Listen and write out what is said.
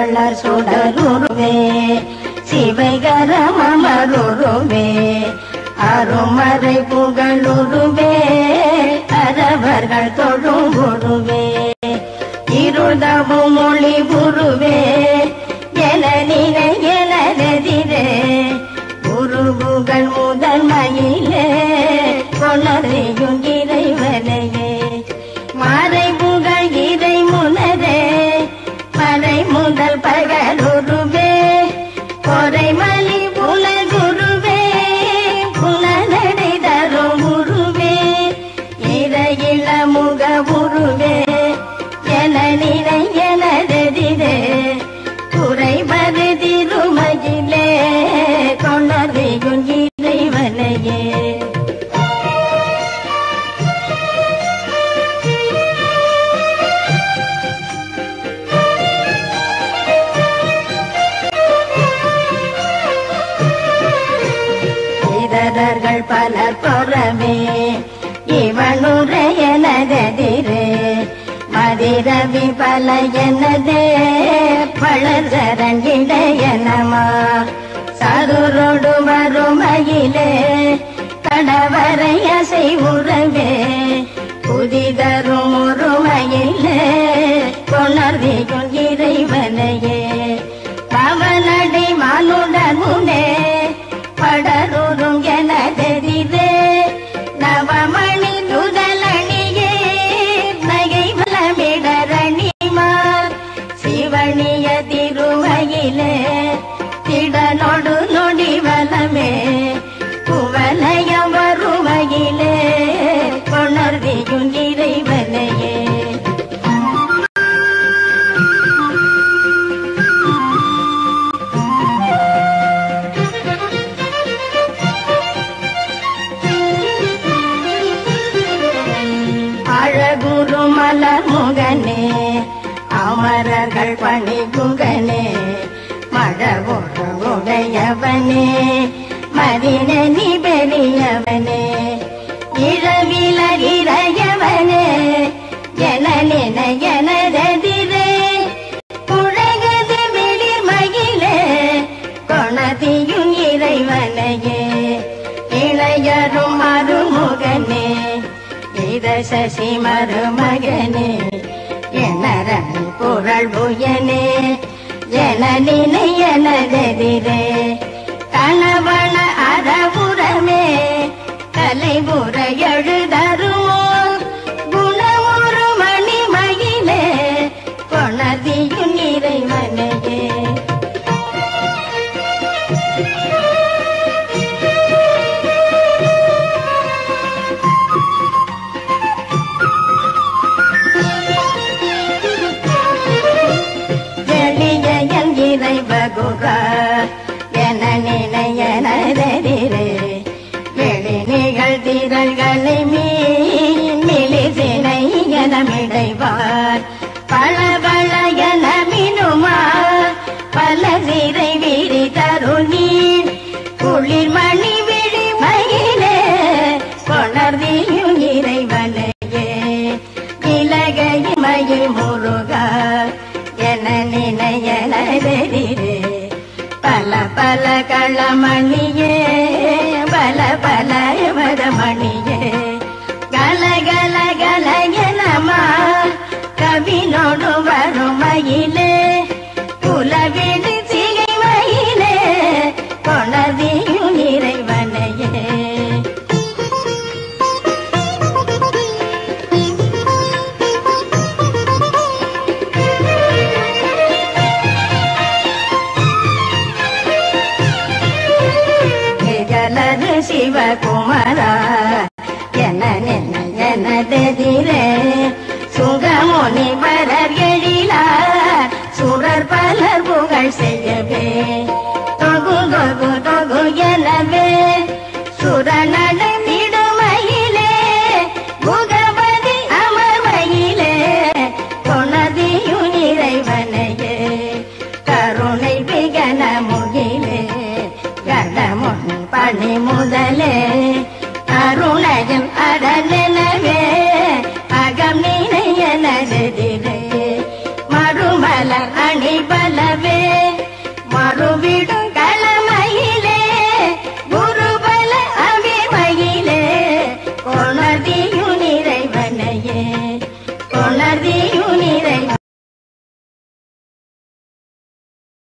வளர் சுடருருவே சிவைகரம் அமருருவே அருமறை புகழுருவே அரவர்கள் தொழும் குருவே இருதவும் மொழி குருவே என நினை எனதெதிரே குருபுகள் முதன்மையிலே கொணரையும் இறைவனையே மறை புகழ் இறை முனரே மறை முதல் பகலுருவே பொறைமலி புலகுருவே புலனடை தரும் குருவே இறையில முக குருவே என நினை எனதெதிரே குறைபது திருமகிலே கொண்டதையும் இறைவனையே இதரர்கள் பலர் புறமே இவனுடைய நகதிரே மதிரவி பல எனதே பழசரன் இடையனமா சதுரோடு வறுமையிலே கடவரை அசை உறவே புதிதரும் ஒருமையிலே கொணர்வியும் இறைவனையே பவனடை மானுடன் முனே படருறும் எனதெதிரே நவமணி நுதலணியே நகை வளமிடரணிமார் சிவனிய திருமையிலே திடனொடு நொடி வலமே குவலய வறுமையிலே கொணர்வியும் இறைவனையே அழகுரு மலர் முகனே அமரர்கள் பணி குகனே மழவுரு உடையவனே மதினி பெரியவனே இழவில இறையவனே என நின எனதெதிரே குழகது வெளிமகிலே கொணதியும் இறைவனையே இளையரும் மருமுகனே இத சசி மருமகனே எனரணி புகழ் புயனே என நினை எனதெதிரே கணவன அறபுறமே கலைபுற எழுதருமோ குணமுறு மணிமயிலே கொணதியும் இறைவனையே எளிய என் இறைவகுரா என நினையனதெதிரே வெளி நிகழ்திரள்களை மீன் மிளிசினை எனமிடைவார் பல பல என மினுமா பல சிறை விரி தருணீர் குளிர் மணி விழி மயிலே கொணர்தியும் இறைவனையே இலகை மயில் முருகா என நினையனதெதிரே பல பல களமணியே பல பல மதமணியே கல கல கல எனமா கவினோடு வரும் மயிலே குலவிடு சிகை மயிலே கொணதியும் இறைவனையே நிகழது சிவகுமாரா என நின்ன எனதெதிரே சுகமுனி பரர் எழிலார் சுரர் பலர் புகழ் செய்யவே தொகு தொகு தொகு எனவே சுரநடை திடுமையிலே புகவதி அமர்மையிலே கொணதியும் இறைவனையே கருணை விகன முகிலே கடமுன் பணி முதலே அருணையும் அடலெனவே அகம் நினையனதிலே மறுமலர் அணி பலவே விடும்